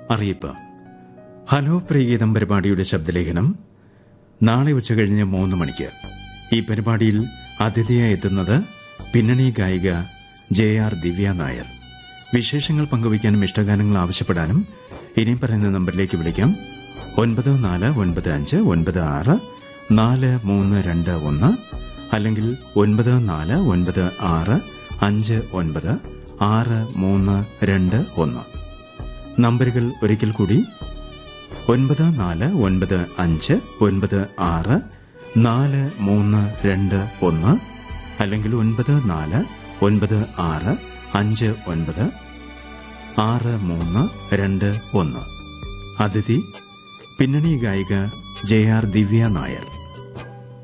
അറിയിപ്പ് ഹലോ പ്രിയഗീതം പരിപാടിയുടെ ശബ്ദലേഖനം നാളെ ഉച്ചകഴിഞ്ഞ് മൂന്ന് മണിക്ക് ഈ പരിപാടിയിൽ അതിഥിയായി എത്തുന്നത് പിന്നണി ഗായിക ജെ ആർ ദിവ്യ നായർ വിശേഷങ്ങൾ പങ്കുവയ്ക്കാനും ഇഷ്ടഗാനങ്ങൾ ആവശ്യപ്പെടാനും ഇനിയും പറയുന്ന നമ്പറിലേക്ക് വിളിക്കാം ഒൻപത് നാല് ഒൻപത് അഞ്ച് ഒൻപത് ആറ് നാല് മൂന്ന് രണ്ട് ഒന്ന് അല്ലെങ്കിൽ ഒൻപത് നാല് ഒൻപത് ആറ് അഞ്ച് ഒൻപത് ആറ് മൂന്ന് രണ്ട് ഒന്ന് നമ്പറുകൾ ഒരിക്കൽ കൂടി ഒൻപത് നാല് ഒൻപത് അഞ്ച് ഒൻപത് ആറ് നാല് മൂന്ന് രണ്ട് ഒന്ന് അല്ലെങ്കിൽ ഒൻപത് നാല് ഒൻപത് ആറ് അഞ്ച് ഒൻപത് ആറ് മൂന്ന് രണ്ട് ഒന്ന് അതിഥി പിന്നണി ഗായിക ജെ ആർ ദിവ്യ നായർ